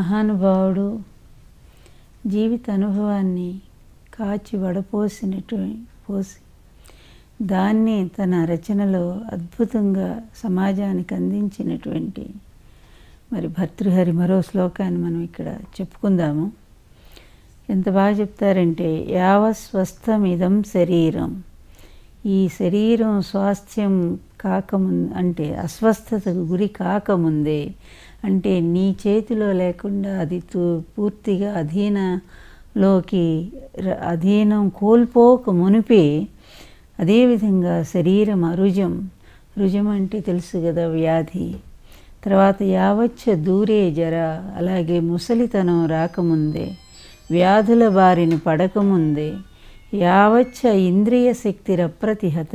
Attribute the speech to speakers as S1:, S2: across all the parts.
S1: మహానుభావుడు జీవిత అనుభవాన్ని కాచి వడపోసినట్టు పోసి దాన్ని తన రచనలో అద్భుతంగా సమాజానికి అందించినటువంటి మరి భర్తృహరి మరో శ్లోకాన్ని మనం ఇక్కడ చెప్పుకుందాము ఎంత బాగా చెప్తారంటే యావస్వస్థమిదం శరీరం ఈ శరీరం స్వాస్థ్యం కాకముందు అంటే అస్వస్థతకు గురి కాకముందే అంటే నీ చేతిలో లేకుండా అది తూ- పూర్తిగా అధీనలోకి ర- అధీనం కోల్పోక మునిపే అదేవిధంగా శరీరం అరుజం రుజం అంటే తెలుసు కదా వ్యాధి తర్వాత యావచ్చ దూరే జర అలాగే ముసలితనం రాకముందే వ్యాధుల బారిన పడకముందే యావచ్చ ఇంద్రియ శక్తి రప్రతిహత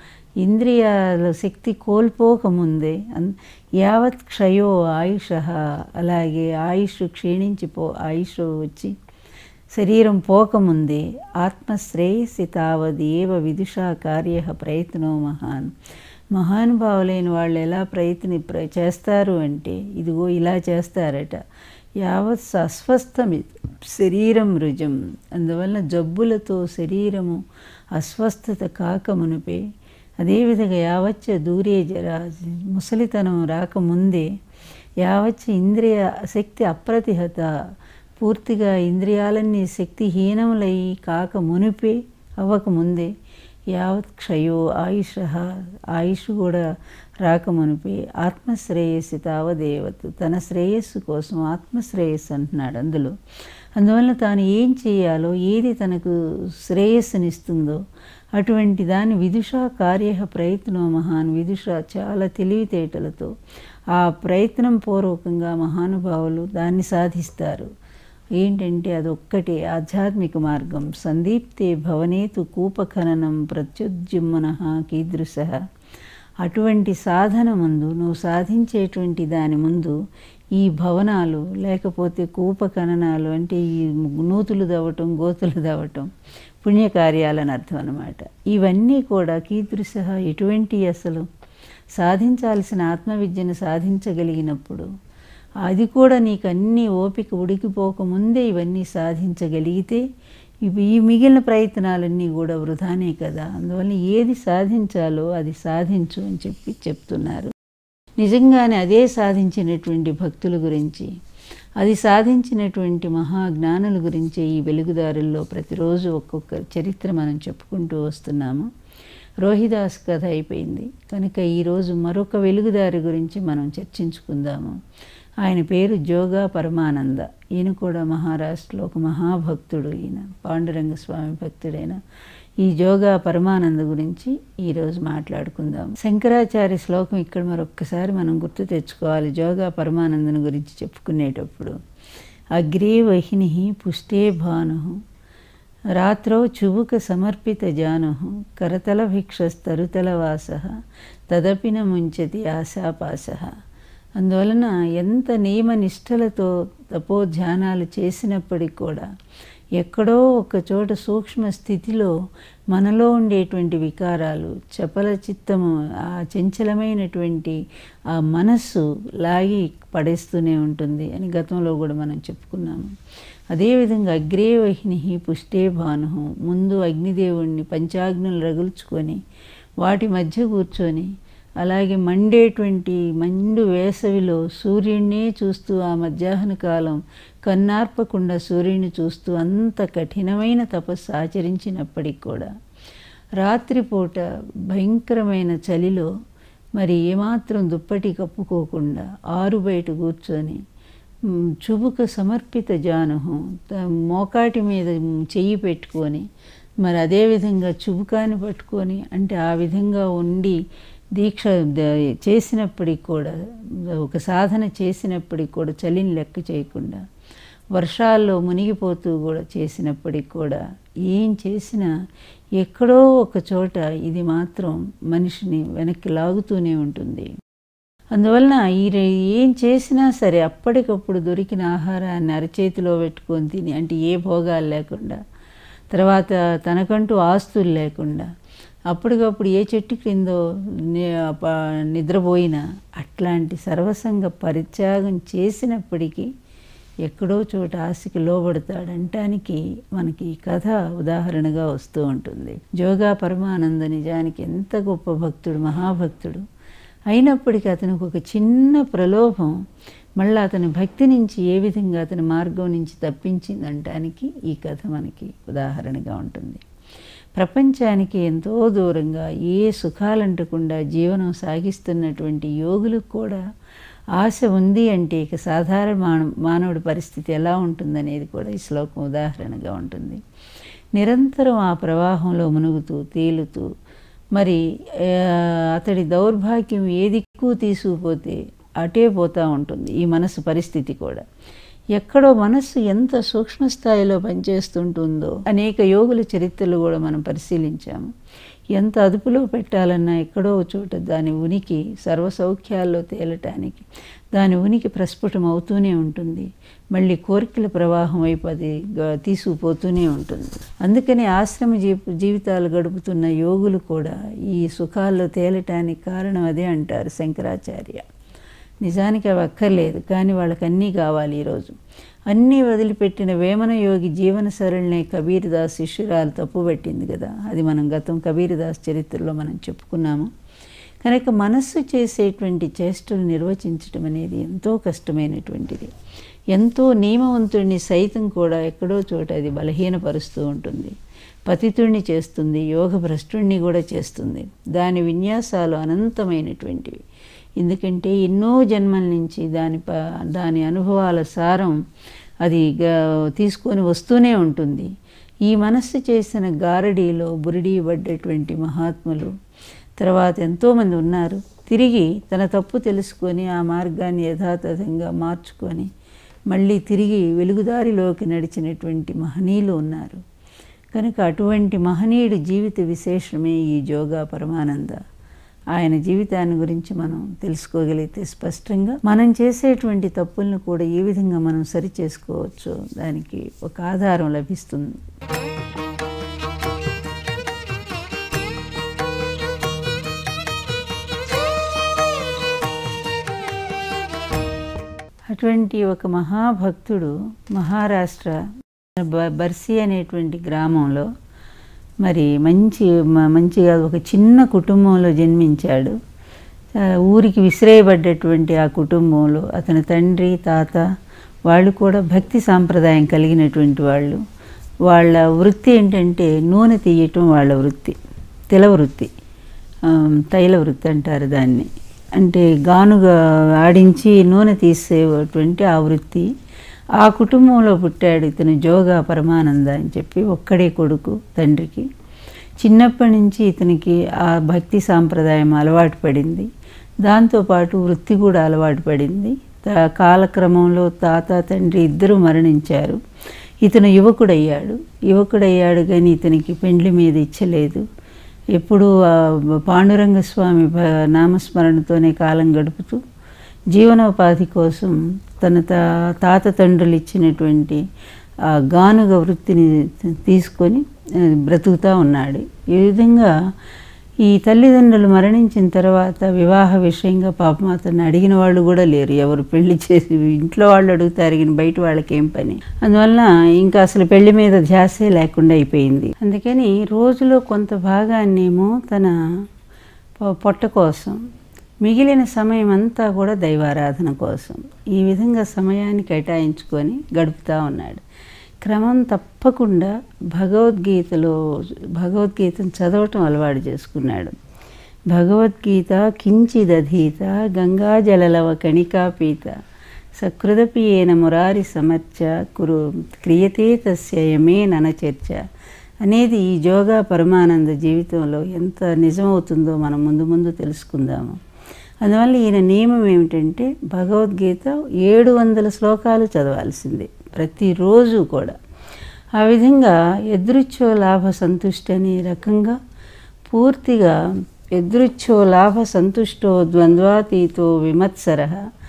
S1: ఇంద్రియాల శక్తి కోల్పోకముందే అన్- యావత్ క్షయో ఆయుష అలాగే ఆయుష్ క్షీణించిపో ఆయుష్ వచ్చి శరీరం పోకముందే ఆత్మశ్రేయసి తావదేవ విదుషా కార్య ప్రయత్నో మహాన్ మహానుభావులైన వాళ్ళు ఎలా ప్రయత్ని ప్ర చేస్తారు అంటే ఇదిగో ఇలా చేస్తారట యావత్ అస్వస్థమి శరీరం రుజం అందువలన జబ్బులతో శరీరము అస్వస్థత కాకమునిపే అదేవిధంగా యావచ్చ దూరే జర ముసలితనం రాకముందే యావచ్చ ఇంద్రియ శక్తి అప్రతిహత పూర్తిగా ఇంద్రియాలన్నీ శక్తిహీనములై కాక మునిపే అవ్వకముందే యావత్ క్షయో ఆయుష ఆయుష్ కూడా రాకమునిపే ఆత్మశ్రేయస్సు తావదేవత్ తన శ్రేయస్సు కోసం ఆత్మశ్రేయస్సు అంటున్నాడు అందులో అందువల్ల తాను ఏం చేయాలో ఏది తనకు శ్రేయస్సునిస్తుందో అటువంటి దాని విదుషా కార్య ప్రయత్నం మహాన్ విదుష చాలా తెలివితేటలతో ఆ ప్రయత్నం పూర్వకంగా మహానుభావులు దాన్ని సాధిస్తారు ఏంటంటే అదొక్కటే ఆధ్యాత్మిక మార్గం సందీప్తే భవనేతు కూపఖననం ప్రత్యుజ్జుమ్మన కీదృశ అటువంటి సాధన ముందు నువ్వు సాధించేటువంటి దాని ముందు ఈ భవనాలు లేకపోతే కూపకననాలు అంటే ఈ నూతులు దవ్వటం గోతులు దవ్వటం పుణ్యకార్యాలని అర్థం అనమాట ఇవన్నీ కూడా కీదృశ ఎటువంటి అసలు సాధించాల్సిన ఆత్మవిద్యను సాధించగలిగినప్పుడు అది కూడా నీకు అన్ని ఓపిక ఉడికిపోకముందే ఇవన్నీ సాధించగలిగితే ఇవి ఈ మిగిలిన ప్రయత్నాలన్నీ కూడా వృధానే కదా అందువల్ల ఏది సాధించాలో అది సాధించు అని చెప్పి చెప్తున్నారు నిజంగానే అదే సాధించినటువంటి భక్తుల గురించి అది సాధించినటువంటి మహాజ్ఞానుల గురించి ఈ వెలుగుదారుల్లో ప్రతిరోజు ఒక్కొక్క చరిత్ర మనం చెప్పుకుంటూ వస్తున్నాము రోహిదాస్ కథ అయిపోయింది కనుక ఈరోజు మరొక వెలుగుదారి గురించి మనం చర్చించుకుందాము ఆయన పేరు జోగా పరమానంద ఈయన కూడా మహారాష్ట్రలో ఒక మహాభక్తుడు ఈయన పాండురంగ స్వామి భక్తుడైన ఈ జోగా పరమానంద గురించి ఈరోజు మాట్లాడుకుందాం శంకరాచార్య శ్లోకం ఇక్కడ మరొక్కసారి మనం గుర్తు తెచ్చుకోవాలి జోగా పరమానందను గురించి చెప్పుకునేటప్పుడు అగ్రే వహిని పుష్టే భాను రాత్రౌ చుబుక సమర్పిత జాను కరతల భిక్షస్తరుతల వాస తదపిన ముంచతి ఆశాపాస అందువలన ఎంత నియమ నిష్టలతో తపోధ్యానాలు చేసినప్పటికి కూడా ఎక్కడో ఒక చోట సూక్ష్మ స్థితిలో మనలో ఉండేటువంటి వికారాలు చపల చిత్తము ఆ చంచలమైనటువంటి ఆ మనస్సు లాగి పడేస్తూనే ఉంటుంది అని గతంలో కూడా మనం చెప్పుకున్నాము అదేవిధంగా అగ్రే వహిని పుష్టే భాను ముందు అగ్నిదేవుణ్ణి పంచాగ్నులు రగుల్చుకొని వాటి మధ్య కూర్చొని అలాగే మండేటువంటి మండు వేసవిలో సూర్యుడినే చూస్తూ ఆ మధ్యాహ్న కాలం కన్నార్పకుండా సూర్యుని చూస్తూ అంత కఠినమైన తపస్సు ఆచరించినప్పటికి కూడా రాత్రిపూట భయంకరమైన చలిలో మరి ఏమాత్రం దుప్పటి కప్పుకోకుండా ఆరు బయట కూర్చొని మ్, చుబుక సమర్పిత జానుహు త- మోకాటి మీద చెయ్యి పెట్టుకొని మరి అదేవిధంగా చుబుకాన్ని పట్టుకొని అంటే ఆ విధంగా ఉండి దీక్ష ద- చేసినప్పటికి కూడా ఒక సాధన చేసినప్పటికి కూడా చలిని లెక్క చేయకుండా వర్షాల్లో మునిగిపోతూ కూడా చేసినప్పటికి కూడా ఏం చేసినా ఎక్కడో ఒక చోట ఇది మాత్రం మనిషిని వెనక్కి లాగుతూనే ఉంటుంది అందువలన ఈ రే- ఏం చేసినా సరే అప్పటికప్పుడు దొరికిన ఆహారాన్ని అరచేతిలో పెట్టుకొని తిని అంటే ఏ భోగాలు లేకుండా తర్వాత తనకంటూ ఆస్తులు లేకుండా అప్పటికప్పుడు ఏ చెట్టు క్రిందో ని- ప- నిద్రపోయినా అట్లాంటి సర్వసంగ పరిత్యాగం చేసినప్పటికీ ఎక్కడో చోట ఆశకి లోబడతాడంటానికి మనకి ఈ కథ ఉదాహరణగా వస్తూ ఉంటుంది జోగా పరమానంద నిజానికి ఎంత గొప్ప భక్తుడు మహాభక్తుడు అయినప్పటికీ అతనికి ఒక చిన్న ప్రలోభం మళ్ళీ అతని భక్తి నుంచి ఏ విధంగా అతని మార్గం నుంచి తప్పించిందంటానికి ఈ కథ మనకి ఉదాహరణగా ఉంటుంది ప్రపంచానికి ఎంతో దూరంగా ఏ సుఖాలంటకుండా జీవనం సాగిస్తున్నటువంటి యోగులకు కూడా ఆశ ఉంది అంటే ఇక సాధారణ మాన మానవుడి పరిస్థితి ఎలా ఉంటుందనేది కూడా ఈ శ్లోకం ఉదాహరణగా ఉంటుంది నిరంతరం ఆ ప్రవాహంలో మునుగుతూ తేలుతూ మరి ఆ, అతడి దౌర్భాగ్యం ఏ దిక్కు తీసుకుపోతే అటే పోతూ ఉంటుంది ఈ మనసు పరిస్థితి కూడా ఎక్కడో మనస్సు ఎంత సూక్ష్మ స్థాయిలో పనిచేస్తుంటుందో అనేక యోగుల చరిత్రలు కూడా మనం పరిశీలించాము ఎంత అదుపులో పెట్టాలన్నా ఎక్కడో ఒక చోట దాని ఉనికి సర్వసౌఖ్యాల్లో తేలటానికి దాని ఉనికి ప్రస్ఫుటం అవుతూనే ఉంటుంది మళ్ళీ కోరికల ప్రవాహం వైపు అది గ- తీసుకుపోతూనే ఉంటుంది అందుకని ఆశ్రమ జీ జీవితాలు గడుపుతున్న యోగులు కూడా ఈ సుఖాల్లో తేలటానికి కారణం అదే అంటారు శంకరాచార్య నిజానికి అవి అక్కర్లేదు కానీ వాళ్ళకి అన్నీ కావాలి ఈరోజు అన్నీ వదిలిపెట్టిన వేమన యోగి జీవన సరళిని కబీర్దాస్ శిష్యురాలు తప్పుపట్టింది కదా అది మనం గతం కబీర్దాస్ చరిత్రలో మనం చెప్పుకున్నాము కనుక మనస్సు చేసేటువంటి చేష్టలు నిర్వచించటం అనేది ఎంతో కష్టమైనటువంటిది ఎంతో నియమవంతుడిని సైతం కూడా ఎక్కడో చోట అది బలహీనపరుస్తూ ఉంటుంది పతితుణ్ణి చేస్తుంది యోగ భ్రష్టుణ్ణి కూడా చేస్తుంది దాని విన్యాసాలు అనంతమైనటువంటివి ఎందుకంటే ఎన్నో జన్మల నుంచి దాని ప దాని అనుభవాల సారం అది గా- తీసుకొని వస్తూనే ఉంటుంది ఈ మనస్సు చేసిన గారడీలో బురిడీ పడ్డటువంటి మహాత్ములు తర్వాత ఎంతోమంది ఉన్నారు తిరిగి తన తప్పు తెలుసుకొని ఆ మార్గాన్ని యథాతథంగా మార్చుకొని మళ్ళీ తిరిగి వెలుగుదారిలోకి నడిచినటువంటి మహనీయులు ఉన్నారు కనుక అటువంటి మహనీయుడి జీవిత విశేషమే ఈ జోగా పరమానంద ఆయన జీవితాన్ని గురించి మనం తెలుసుకోగలిగితే స్పష్టంగా మనం చేసేటువంటి తప్పులను కూడా ఏ విధంగా మనం సరి చేసుకోవచ్చో దానికి ఒక ఆధారం లభిస్తుంది అటువంటి ఒక మహాభక్తుడు మహారాష్ట్ర బ- బర్సి అనేటువంటి గ్రామంలో మరి మంచి మ- మంచిగా ఒక చిన్న కుటుంబంలో జన్మించాడు ఆ, ఊరికి విసిరేయబడ్డటువంటి ఆ కుటుంబంలో అతని తండ్రి తాత వాళ్ళు కూడా భక్తి సాంప్రదాయం కలిగినటువంటి వాళ్ళు వాళ్ళ వృత్తి ఏంటంటే నూనె తీయటం వాళ్ళ వృత్తి తిల వృత్తి ఆ, తైల వృత్తి అంటారు దాన్ని అంటే గానుగా ఆడించి నూనె తీసేటువంటి ఆ వృత్తి ఆ కుటుంబంలో పుట్టాడు ఇతను జోగా పరమానంద అని చెప్పి ఒక్కడే కొడుకు తండ్రికి చిన్నప్పటి నుంచి ఇతనికి ఆ భక్తి సాంప్రదాయం అలవాటు పడింది దాంతోపాటు వృత్తి కూడా అలవాటు పడింది త- కాలక్రమంలో తాత తండ్రి ఇద్దరూ మరణించారు ఇతను యువకుడయ్యాడు యువకుడయ్యాడు కానీ ఇతనికి పెండ్లి మీద ఇచ్చలేదు ఎప్పుడూ ఆ పాండురంగ స్వామి భ- నామస్మరణతోనే కాలం గడుపుతూ జీవనోపాధి కోసం తన తా తాత తండ్రులు ఇచ్చినటువంటి ఆ గానుగ వృత్తిని తీసుకొని ఆ, బ్రతుకుతూ ఉన్నాడు ఈ విధంగా ఈ తల్లిదండ్రులు మరణించిన తర్వాత వివాహ విషయంగా పాపం అతన్ని అడిగిన వాళ్ళు కూడా లేరు ఎవరు పెళ్లి చేసి ఇంట్లో వాళ్ళు అడుగుతారు కానీ బయట వాళ్ళకి ఏం పని అందువలన ఇంకా అసలు పెళ్లి మీద ధ్యాసే లేకుండా అయిపోయింది అందుకని రోజులో కొంత భాగాన్నేమో తన పొ- పొట్ట కోసం మిగిలిన సమయం అంతా కూడా దైవారాధన కోసం ఈ విధంగా సమయాన్ని కేటాయించుకొని గడుపుతూ ఉన్నాడు క్రమం తప్పకుండా భగవద్గీతలో భగవద్గీతను చదవటం అలవాటు చేసుకున్నాడు భగవద్గీత కించిదధీత గంగాజలలవ కణికాపీత సకృదపియేన మురారి సమర్చ కురు క్రియతే తస్య యమే ననచర్చ అనేది ఈ జోగా పరమానంద జీవితంలో ఎంత నిజమవుతుందో మనం ముందు ముందు తెలుసుకుందాము అందువల్ల ఈయన నియమం ఏమిటంటే భగవద్గీత ఏడు వందల శ్లోకాలు చదవాల్సిందే ప్రతిరోజు కూడా ఆ విధంగా ఎదృచ్ఛో లాభ సంతుష్టి అనే రకంగా పూర్తిగా ఎదృచ్ఛో లాభ సంతుష్టో ద్వంద్వాతీతో విమత్సర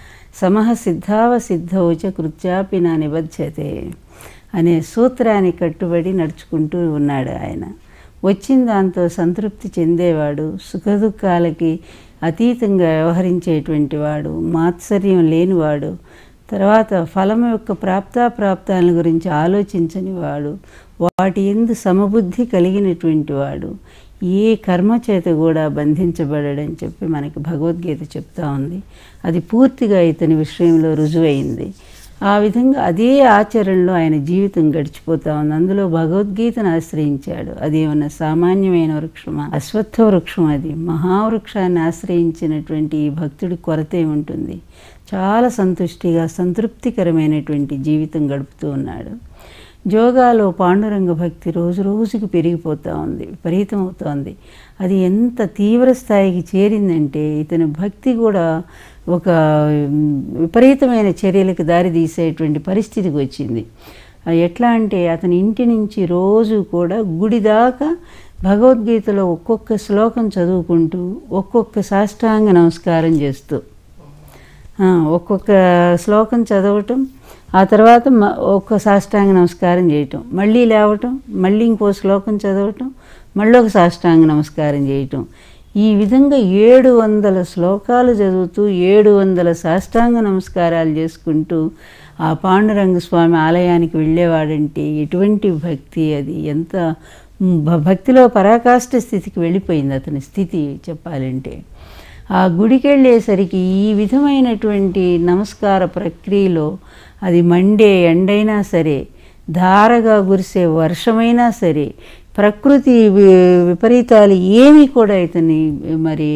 S1: సమహ సిద్ధావ సిద్ధౌ చ కృత్యాపి నా నిబధ్యతే అనే సూత్రాన్ని కట్టుబడి నడుచుకుంటూ ఉన్నాడు ఆయన వచ్చిన దాంతో సంతృప్తి చెందేవాడు సుఖదుఖాలకి అతీతంగా వ్యవహరించేటువంటి వాడు మాత్సర్యం లేనివాడు తర్వాత ఫలం యొక్క ప్రాప్తాప్రాప్తాల గురించి ఆలోచించని వాడు వాటి ఎందు సమబుద్ధి కలిగినటువంటి వాడు ఏ కర్మ చేత కూడా బంధించబడడని చెప్పి మనకి భగవద్గీత చెప్తా ఉంది అది పూర్తిగా ఇతని విషయంలో రుజువైంది ఆ విధంగా అదే ఆచరణలో ఆయన జీవితం గడిచిపోతా ఉంది అందులో భగవద్గీతను ఆశ్రయించాడు అది ఏమన్నా సామాన్యమైన వృక్షమా అశ్వత్థ వృక్షం అది మహావృక్షాన్ని ఆశ్రయించినటువంటి ఈ భక్తుడి కొరతే ఉంటుంది చాలా సంతుష్టిగా సంతృప్తికరమైనటువంటి జీవితం గడుపుతూ ఉన్నాడు జోగాలో పాండురంగ భక్తి రోజు రోజుకి పెరిగిపోతూ ఉంది విపరీతం అవుతోంది అది ఎంత తీవ్ర స్థాయికి చేరిందంటే ఇతని భక్తి కూడా ఒక విపరీతమైన చర్యలకు దారి తీసేటువంటి పరిస్థితికి వచ్చింది ఎట్లా అంటే అతని ఇంటి నుంచి రోజు కూడా గుడి దాకా భగవద్గీతలో ఒక్కొక్క శ్లోకం చదువుకుంటూ ఒక్కొక్క సాష్టాంగ నమస్కారం చేస్తూ ఒక్కొక్క శ్లోకం చదవటం ఆ తర్వాత ఒక్క సాష్టాంగ నమస్కారం చేయటం మళ్ళీ లేవటం మళ్ళీ ఇంకో శ్లోకం చదవటం మళ్ళీ ఒక సాష్టాంగ నమస్కారం చేయటం ఈ విధంగా ఏడు వందల శ్లోకాలు చదువుతూ ఏడు వందల సాష్టాంగ నమస్కారాలు చేసుకుంటూ ఆ పాండురంగ స్వామి ఆలయానికి వెళ్ళేవాడంటే ఎటువంటి భక్తి అది ఎంత భక్తిలో పరాకాష్ఠ స్థితికి వెళ్ళిపోయింది అతని స్థితి చెప్పాలంటే ఆ గుడికి వెళ్ళేసరికి ఈ విధమైనటువంటి నమస్కార ప్రక్రియలో అది మండే ఎండైనా సరే ధారగా కురిసే వర్షమైనా సరే ప్రకృతి విపరీతాలు ఏమీ కూడా ఇతని మరి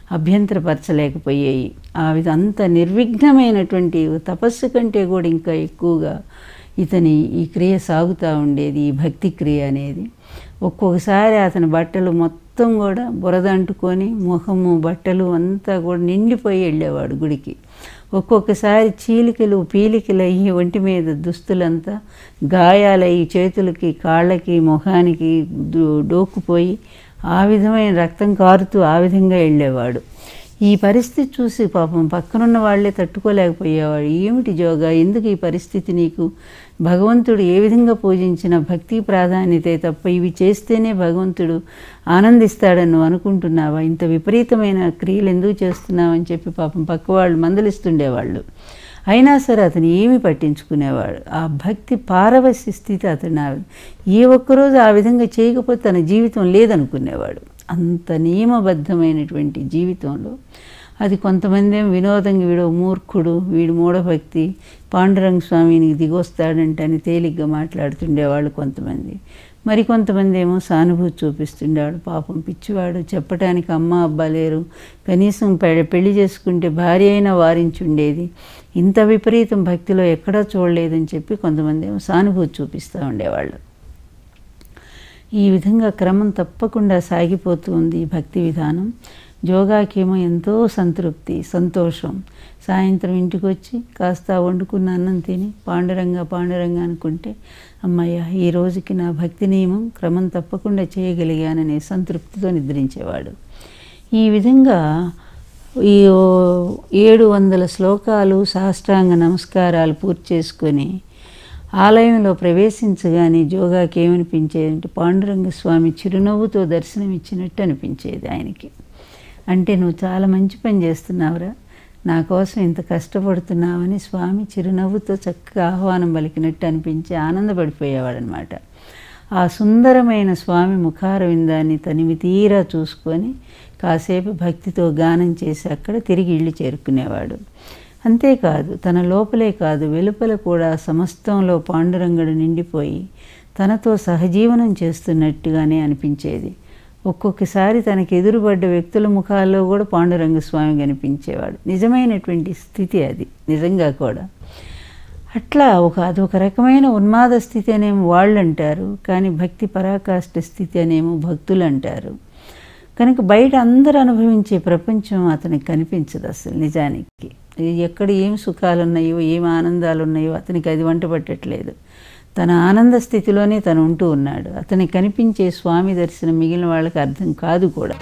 S1: అభ్యంతరపరచలేకపోయాయి ఆ విధ అంత నిర్విఘ్నమైనటువంటి తపస్సు కంటే కూడా ఇంకా ఎక్కువగా ఇతని ఈ క్రియ సాగుతూ ఉండేది ఈ భక్తి క్రియ అనేది ఒక్కొక్కసారి అతని బట్టలు మొత్తం కూడా బురద అంటుకొని ముఖము బట్టలు అంతా కూడా నిండిపోయి వెళ్ళేవాడు గుడికి ఒక్కొక్కసారి చీలికలు పీలికలు అయ్యి ఒంటి మీద దుస్తులంతా గాయాలయ్యి చేతులకి కాళ్ళకి ముఖానికి డోక్కుపోయి ఆ విధమైన రక్తం కారుతూ ఆ విధంగా వెళ్ళేవాడు ఈ పరిస్థితి చూసి పాపం పక్కనున్న వాళ్ళే తట్టుకోలేకపోయేవాడు ఏమిటి జోగా ఎందుకు ఈ పరిస్థితి నీకు భగవంతుడు ఏ విధంగా పూజించిన భక్తి ప్రాధాన్యతే తప్ప ఇవి చేస్తేనే భగవంతుడు ఆనందిస్తాడని నువ్వు అనుకుంటున్నావా ఇంత విపరీతమైన క్రియలు ఎందుకు చేస్తున్నావని చెప్పి పాపం పక్క వాళ్ళు మందలిస్తుండేవాళ్ళు అయినా సరే అతను ఏమీ పట్టించుకునేవాడు ఆ భక్తి పారవస్య స్థితి అతను ఏ ఒక్కరోజు ఆ విధంగా చేయకపోతే తన జీవితం లేదనుకునేవాడు అంత నియమబద్ధమైనటువంటి జీవితంలో అది కొంతమంది ఏమో వినోదంగా వీడు మూర్ఖుడు వీడు మూఢభక్తి పాండురంగ స్వామిని దిగొస్తాడంటే అని తేలిగ్గా మాట్లాడుతుండేవాళ్ళు కొంతమంది మరి కొంతమంది ఏమో సానుభూతి చూపిస్తుండేవాడు పాపం పిచ్చివాడు చెప్పడానికి అమ్మ అబ్బా లేరు కనీసం పెళ్లి చేసుకుంటే భార్య అయినా వారించుండేది ఇంత విపరీతం భక్తిలో ఎక్కడా చూడలేదని చెప్పి కొంతమంది ఏమో సానుభూతి చూపిస్తూ ఉండేవాళ్ళు ఈ విధంగా క్రమం తప్పకుండా సాగిపోతూ ఉంది ఈ భక్తి విధానం జోగాకేమో ఎంతో సంతృప్తి సంతోషం సాయంత్రం ఇంటికి వచ్చి కాస్త వండుకున్న అన్నం తిని పాండురంగ పాండురంగ అనుకుంటే అమ్మయ్య ఈ రోజుకి నా భక్తి నియమం క్రమం తప్పకుండా చేయగలిగాననే సంతృప్తితో నిద్రించేవాడు ఈ విధంగా ఈ ఏడు వందల శ్లోకాలు సాష్టాంగ నమస్కారాలు పూర్తి చేసుకొని ఆలయంలో ప్రవేశించగానే జోగాకి ఏమనిపించేది అంటే పాండురంగ స్వామి చిరునవ్వుతో దర్శనం ఇచ్చినట్టు అనిపించేది ఆయనకి అంటే నువ్వు చాలా మంచి పని చేస్తున్నావురా నా కోసం ఇంత కష్టపడుతున్నావని స్వామి చిరునవ్వుతో చక్కగా ఆహ్వానం పలికినట్టు అనిపించి ఆనందపడిపోయేవాడనమాట ఆ సుందరమైన స్వామి ముఖార విందాన్ని తనివి తీరా చూసుకొని కాసేపు భక్తితో గానం చేసి అక్కడ తిరిగి ఇల్లు చేరుకునేవాడు అంతేకాదు తన లోపలే కాదు వెలుపల కూడా సమస్తంలో పాండురంగడు నిండిపోయి తనతో సహజీవనం చేస్తున్నట్టుగానే అనిపించేది ఒక్కొక్కసారి తనకు ఎదురుపడ్డ వ్యక్తుల ముఖాల్లో కూడా పాండురంగ స్వామి కనిపించేవాడు నిజమైనటువంటి స్థితి అది నిజంగా కూడా అట్లా ఒక అదొక రకమైన ఉన్మాద స్థితి అనేమో వాళ్ళు అంటారు కానీ భక్తి పరాకాష్ఠ స్థితి అనేమో భక్తులు అంటారు కనుక బయట అందరూ అనుభవించే ప్రపంచం అతనికి కనిపించదు అసలు నిజానికి ఎక్కడ ఏం సుఖాలు ఉన్నాయో ఏం ఆనందాలు ఉన్నాయో అతనికి అది వంట పట్టట్లేదు తన ఆనంద స్థితిలోనే తను ఉంటూ ఉన్నాడు అతనికి కనిపించే స్వామి దర్శనం మిగిలిన వాళ్ళకి అర్థం కాదు కూడా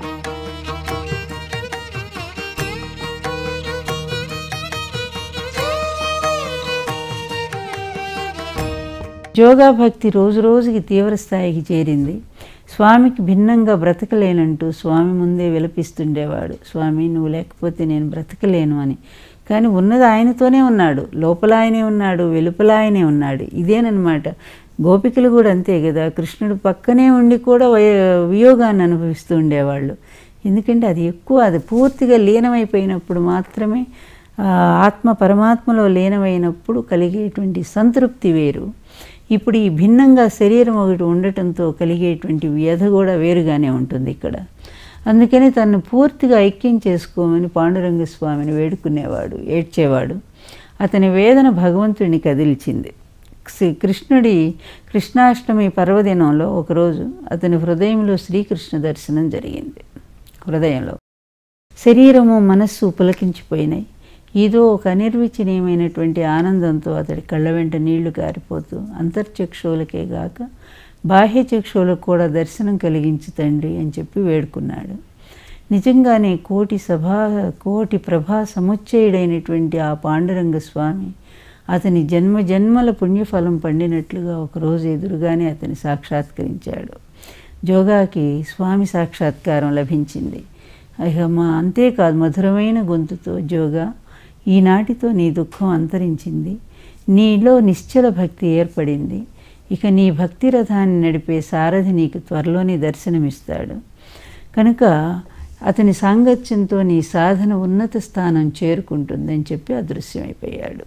S1: యోగా భక్తి రోజు రోజుకి తీవ్ర స్థాయికి చేరింది స్వామికి భిన్నంగా బ్రతకలేనంటూ స్వామి ముందే విలపిస్తుండేవాడు స్వామి నువ్వు లేకపోతే నేను బ్రతకలేను అని కానీ ఉన్నది ఆయనతోనే ఉన్నాడు లోపల ఆయనే ఉన్నాడు వెలుపల ఆయనే ఉన్నాడు ఇదేనమాట గోపికలు కూడా అంతే కదా కృష్ణుడు పక్కనే ఉండి కూడా వయ- వియోగాన్ని అనుభవిస్తూ ఉండేవాళ్ళు ఎందుకంటే అది ఎక్కువ అది పూర్తిగా లీనమైపోయినప్పుడు మాత్రమే ఆ ఆత్మ పరమాత్మలో లీనమైనప్పుడు కలిగేటువంటి సంతృప్తి వేరు ఇప్పుడు ఈ భిన్నంగా శరీరం ఒకటి ఉండటంతో కలిగేటువంటి వ్యధ కూడా వేరుగానే ఉంటుంది ఇక్కడ అందుకని తను పూర్తిగా ఐక్యం చేసుకోమని పాండురంగ స్వామిని వేడుకునేవాడు ఏడ్చేవాడు అతని వేదన భగవంతుడిని కదిల్చింది శ్రీ కృష్ణుడి కృష్ణాష్టమి పర్వదినంలో ఒకరోజు అతని హృదయంలో శ్రీకృష్ణ దర్శనం జరిగింది హృదయంలో శరీరము మనస్సు పులకించిపోయినాయి ఏదో ఒక అనిర్వచనీయమైనటువంటి ఆనందంతో అతడి కళ్ళ వెంట నీళ్లు కారిపోతూ అంతర్చక్షువులకే గాక బాహ్య చక్షువులకు కూడా దర్శనం కలిగించు తండ్రి అని చెప్పి వేడుకున్నాడు నిజంగానే కోటి సభా కోటి ప్రభా సముచ్చయుడైనటువంటి ఆ పాండురంగ స్వామి అతని జన్మ జన్మల పుణ్యఫలం పండినట్లుగా ఒకరోజు ఎదురుగానే అతని సాక్షాత్కరించాడు జోగాకి స్వామి సాక్షాత్కారం లభించింది ఇక మా అంతేకాదు మధురమైన గొంతుతో జోగా ఈనాటితో నీ దుఃఖం అంతరించింది నీలో నిశ్చల భక్తి ఏర్పడింది ఇక నీ భక్తి రథాన్ని నడిపే సారథి నీకు త్వరలోనే దర్శనమిస్తాడు కనుక అతని సాంగత్యంతో నీ సాధన ఉన్నత స్థానం చేరుకుంటుందని చెప్పి అదృశ్యమైపోయాడు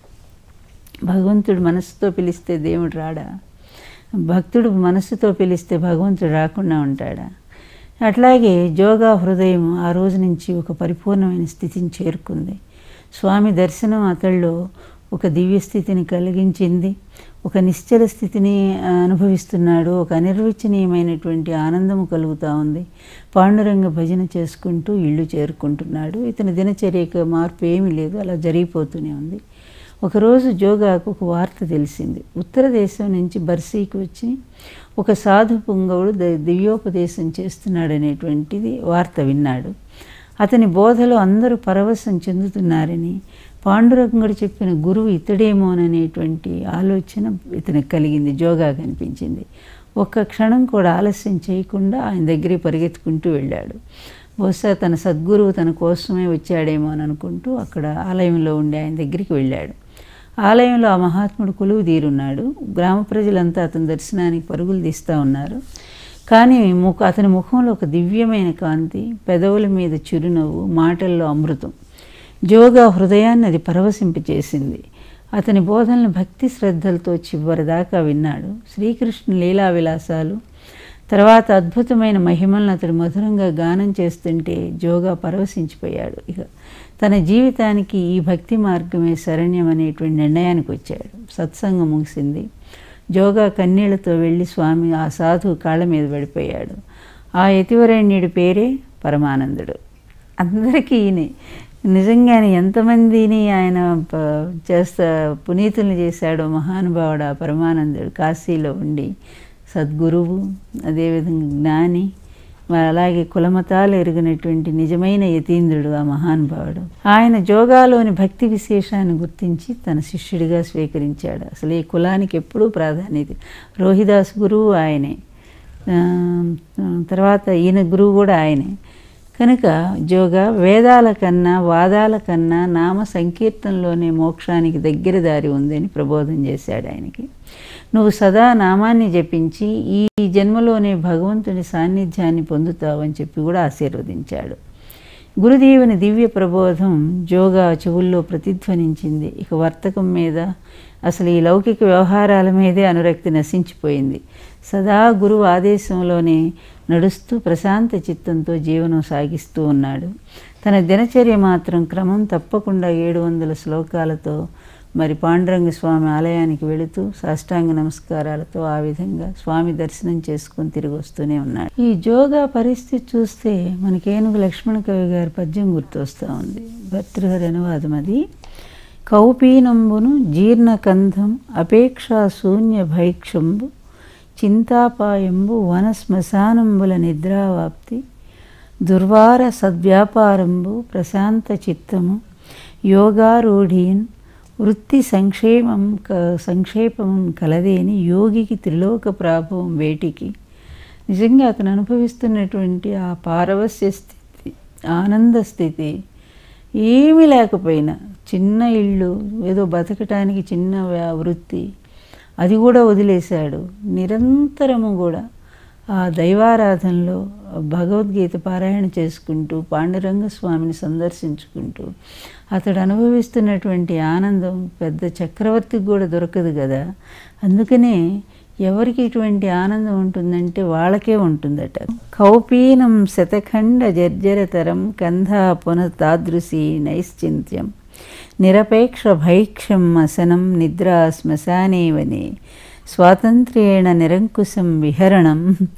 S1: భగవంతుడు మనస్సుతో పిలిస్తే దేవుడు రాడా భక్తుడు మనస్సుతో పిలిస్తే భగవంతుడు రాకుండా ఉంటాడా అట్లాగే జోగా హృదయం ఆ రోజు నుంచి ఒక పరిపూర్ణమైన స్థితిని చేరుకుంది స్వామి దర్శనం అతడిలో ఒక దివ్య స్థితిని కలిగించింది ఒక నిశ్చల స్థితిని ఆ, అనుభవిస్తున్నాడు ఒక అనిర్వచనీయమైనటువంటి ఆనందము కలుగుతూ ఉంది పాండురంగ భజన చేసుకుంటూ ఇల్లు చేరుకుంటున్నాడు ఇతని దినచర్యకు మార్పు ఏమీ లేదు అలా జరిగిపోతూనే ఉంది ఒకరోజు జోగాకు ఒక వార్త తెలిసింది ఉత్తర దేశం నుంచి బర్సీకి వచ్చి ఒక సాధు పుంగవుడు ద- దివ్యోపదేశం చేస్తున్నాడనేటువంటిది వార్త విన్నాడు అతని బోధలో అందరూ పరవశం చెందుతున్నారని పాండురంగుడు చెప్పిన గురువు ఇతడేమోననేటువంటి ఆలోచన ఇతనికి కలిగింది జోగా కనిపించింది ఒక్క క్షణం కూడా ఆలస్యం చేయకుండా ఆయన దగ్గరికి పరిగెత్తుకుంటూ వెళ్ళాడు బహుశా తన సద్గురువు తన కోసమే వచ్చాడేమో అని అనుకుంటూ అక్కడ ఆలయంలో ఉండి ఆయన దగ్గరికి వెళ్ళాడు ఆలయంలో ఆ మహాత్ముడు కొలువు తీరున్నాడు గ్రామ ప్రజలంతా అతని దర్శనానికి పరుగులు తీస్తూ ఉన్నారు కానీ ముఖ అతని ముఖంలో ఒక దివ్యమైన కాంతి పెదవుల మీద చిరునవ్వు మాటల్లో అమృతం జోగా హృదయాన్ని అది పరవశింపచేసింది అతని బోధనలు భక్తి శ్రద్ధలతో చివరిదాకా విన్నాడు శ్రీకృష్ణ లీలా విలాసాలు తర్వాత అద్భుతమైన మహిమలను అతడు మధురంగా గానం చేస్తుంటే జోగా పరవశించిపోయాడు ఇక తన జీవితానికి ఈ భక్తి మార్గమే శరణ్యం అనేటువంటి నిర్ణయానికి వచ్చాడు సత్సంగం ముగిసింది జోగా కన్నీళ్లతో వెళ్ళి స్వామి ఆ సాధువు కాళ్ళ మీద పడిపోయాడు ఆ యతివరణ్యుడి పేరే పరమానందుడు అందరికీ ఈయనే నిజంగానే ఎంతమందిని ఆయన ప- చేస్తా పునీతుల్ని చేశాడో మహానుభావుడు ఆ పరమానందుడు కాశీలో ఉండి సద్గురువు అదేవిధంగా జ్ఞాని మరి అలాగే కులమతాలు ఎరిగినటువంటి నిజమైన యతీంద్రుడు ఆ మహానుభావుడు ఆయన జోగాలోని భక్తి విశేషాన్ని గుర్తించి తన శిష్యుడిగా స్వీకరించాడు అసలు ఈ కులానికి ఎప్పుడూ ప్రాధాన్యత రోహిదాస్ గురువు ఆయనే ఆ, తర్వాత ఈయన గురువు కూడా ఆయనే కనుక జోగ వేదాల కన్నా వాదాల కన్నా నామ సంకీర్తనలోనే మోక్షానికి దగ్గర దారి ఉందని ప్రబోధం చేశాడు ఆయనకి నువ్వు సదా నామాన్ని జపించి ఈ జన్మలోనే భగవంతుని సాన్నిధ్యాన్ని పొందుతావని చెప్పి కూడా ఆశీర్వదించాడు గురుదేవుని దివ్య ప్రబోధం జోగా చెవుల్లో ప్రతిధ్వనించింది ఇక వర్తకం మీద అసలు ఈ లౌకిక వ్యవహారాల మీదే అనురక్తి నశించిపోయింది సదా గురువు ఆదేశంలోనే నడుస్తూ ప్రశాంత చిత్తంతో జీవనం సాగిస్తూ ఉన్నాడు తన దినచర్య మాత్రం క్రమం తప్పకుండా ఏడు వందల శ్లోకాలతో మరి పాండురంగ స్వామి ఆలయానికి వెళుతూ సాష్టాంగ నమస్కారాలతో ఆ విధంగా స్వామి దర్శనం చేసుకొని తిరిగి వస్తూనే ఉన్నాడు ఈ జోగా పరిస్థితి చూస్తే మనకి ఏనుగు లక్ష్మణ కవి గారి పద్యం గుర్తొస్తూ ఉంది భర్తృహరి అనువాదం అది కౌపీనంబును జీర్ణకంధం అపేక్షా శూన్య భైక్షంబు చింతాపాయంబు వన శ్మశానంబుల నిద్రావాప్తి దుర్వార సద్వ్యాపారంబు ప్రశాంత చిత్తము యోగారూఢీన్ వృత్తి సంక్షేమం క సంక్షేపం కలదేని యోగికి త్రిలోక ప్రాభవం వేటికి నిజంగా అతను అనుభవిస్తున్నటువంటి ఆ పారవస్య స్థితి ఆనంద స్థితి ఏమీ లేకపోయినా చిన్న ఇల్లు ఏదో బతకటానికి చిన్న వ్యా- వృత్తి అది కూడా వదిలేశాడు నిరంతరము కూడా ఆ దైవారాధనలో భగవద్గీత పారాయణ చేసుకుంటూ పాండురంగ స్వామిని సందర్శించుకుంటూ అతడు అనుభవిస్తున్నటువంటి ఆనందం పెద్ద చక్రవర్తికి కూడా దొరకదు కదా అందుకనే ఎవరికి ఇటువంటి ఆనందం ఉంటుందంటే వాళ్ళకే ఉంటుందట కౌపీనం శతఖండ జర్జరతరం కంధా పునతాదృశి నైశ్చింత్యం నిరపేక్ష భైక్షం అసనం నిద్రా శ్మశానేవనే స్వాతంత్ర్యేణ నిరంకుశం విహరణం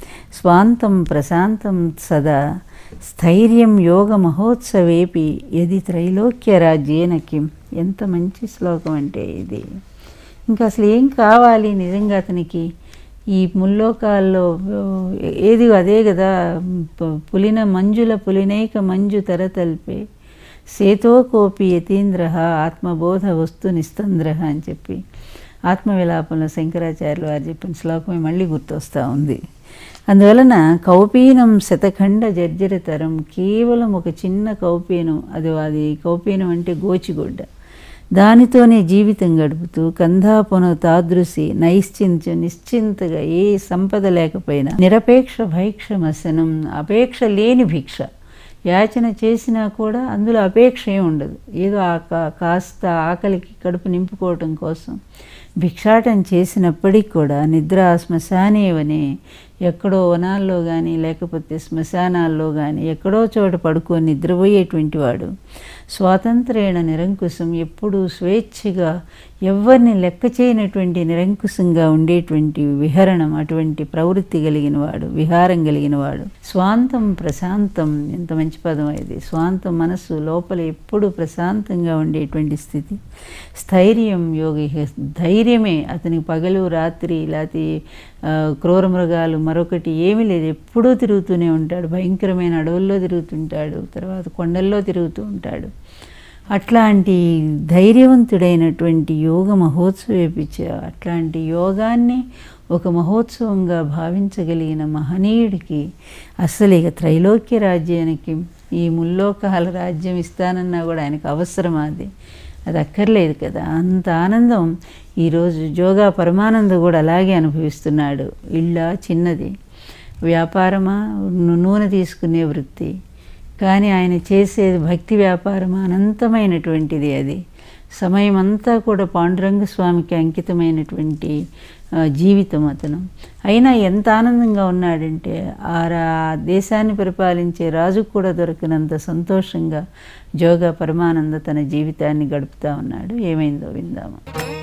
S1: స్వాంతం ప్రశాంతం సదా స్థైర్యం యోగ మహోత్సవేపి యది త్రైలోక్య రాజ్యేన కిం ఎంత మంచి శ్లోకం అంటే ఇది ఇంకా అసలు ఏం కావాలి నిజంగా అతనికి ఈ ముల్లోకాల్లో ఏది అదే కదా ప- పులిన మంజుల పులినైక మంజు తెరతల్పే సేతో కోపి యతీంద్ర ఆత్మబోధ వస్తు నిస్తంద్ర అని చెప్పి ఆత్మవిలాపంలో శంకరాచార్యులు వారు చెప్పిన శ్లోకమే మళ్ళీ గుర్తొస్తూ ఉంది అందువలన కౌపీనం శతఖండ జర్జరితరం కేవలం ఒక చిన్న కౌపీనం అది అది కౌపీనం అంటే గోచిగుడ్డ దానితోనే జీవితం గడుపుతూ కంధాపున తాదృశి నైశ్చింత్యం నిశ్చింతగా ఏ సంపద లేకపోయినా నిరపేక్ష భైక్షమసనం అపేక్ష లేని భిక్ష యాచన చేసినా కూడా అందులో అపేక్ష ఏం ఉండదు ఏదో ఆ కా- కాస్త ఆకలికి కడుపు నింపుకోవటం కోసం భిక్షాటం చేసినప్పటికి కూడా నిద్ర శ్మశానేవనే ఎక్కడో వనాల్లో కానీ లేకపోతే శ్మశానాల్లో కానీ ఎక్కడో చోట పడుకొని నిద్రపోయేటువంటి వాడు స్వాతంత్ర్యేణ నిరంకుశం ఎప్పుడూ స్వేచ్ఛగా ఎవరిని లెక్క చేయనటువంటి నిరంకుశంగా ఉండేటువంటి విహరణం అటువంటి ప్రవృత్తి కలిగిన వాడు విహారం కలిగిన వాడు స్వాంతం ప్రశాంతం ఎంత మంచి పదం ఇది స్వాంతం మనస్సు లోపల ఎప్పుడు ప్రశాంతంగా ఉండేటువంటి స్థితి స్థైర్యం యోగి ధైర్యమే అతనికి పగలు రాత్రి లేకపోతే ఆ, క్రూర మృగాలు మరొకటి ఏమీ లేదు ఎప్పుడూ తిరుగుతూనే ఉంటాడు భయంకరమైన అడవుల్లో తిరుగుతుంటాడు తర్వాత కొండల్లో తిరుగుతూ ఉంటాడు అట్లాంటి ధైర్యవంతుడైనటువంటి యోగ మహోత్సవేపిచ్చ అట్లాంటి యోగాన్ని ఒక మహోత్సవంగా భావించగలిగిన మహనీయుడికి అసలు ఇక త్రైలోక్య రాజ్యానికి ఈ ముల్లోకాల రాజ్యం ఇస్తానన్నా కూడా ఆయనకు అవసరం అది అది అక్కర్లేదు కదా అంత ఆనందం ఈరోజు జోగా పరమానంద కూడా అలాగే అనుభవిస్తున్నాడు ఇళ్ళ చిన్నది వ్యాపారమా ను- నూనె తీసుకునే వృత్తి కానీ ఆయన చేసేది భక్తి వ్యాపారం అనంతమైనటువంటిది అది సమయం అంతా కూడా పాండురంగ స్వామికి అంకితమైనటువంటి ఆ, జీవితం అతను అయినా ఎంత ఆనందంగా ఉన్నాడంటే ఆ రా ఆ దేశాన్ని పరిపాలించే రాజుకు కూడా దొరికినంత సంతోషంగా జోగా పరమానంద తన జీవితాన్ని గడుపుతా ఉన్నాడు ఏమైందో విందాము